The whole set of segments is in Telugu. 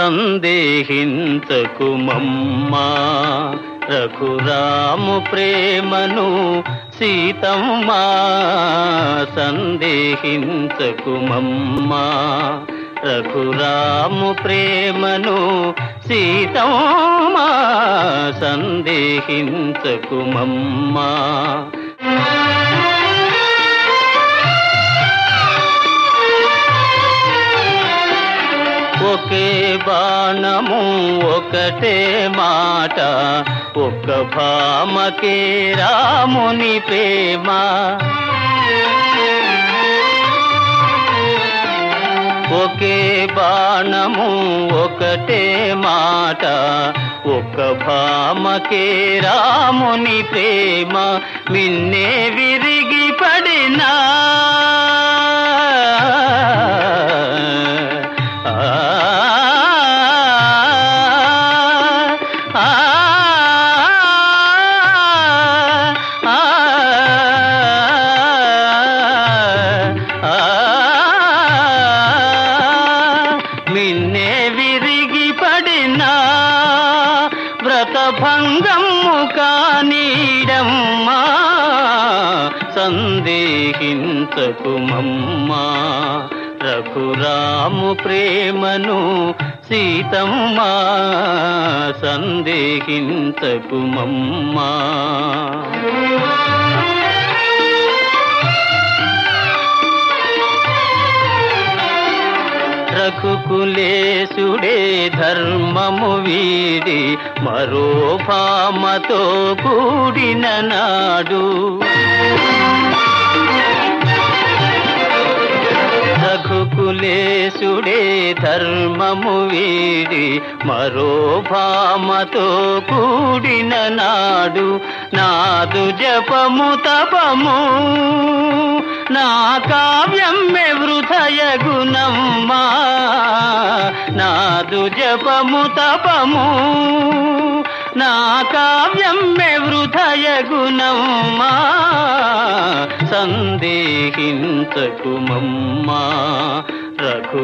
సందేహించకు మమ్మా రఘురాము ప్రేమను సీతమ్మా సందేహించకు మమ్మా రఘురాము ప్రేమను సీతమ్మా సందేహించకు మమ్మా ఒకే బాణము ఒకటే మాట ఒక్క భామకే రాముని ప్రేమ ఒకే బాణము ఒకటే మాట ఒక్క భామకే రాముని ప్రేమ మిన్నే విరిగి పడినా ఆ ఆ మిన్నే విరిగి పడినా వ్రతభంగము కానీడమ్మా సందేహించకు మమ్మా రఘురాము ప్రేమను సీతమ్మా సందేహించకు మమ్మా రఘుకులేశుడే ధర్మము వీడి మరో భామతో కూడిన నాడు రఘుకులేశుడే ధర్మము వీడి మరో భామతో కూడిన నాడు నాదు జపము తపము నా కావ్యం వృథయ గుణమ్మా నాదు జపము తపము నా కావ్యం వృథయ గుణమ్మా సందేహించకు మమ్మా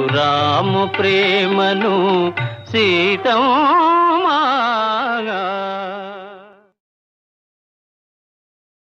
రఘురాము ప్రేమను సీతమ్మా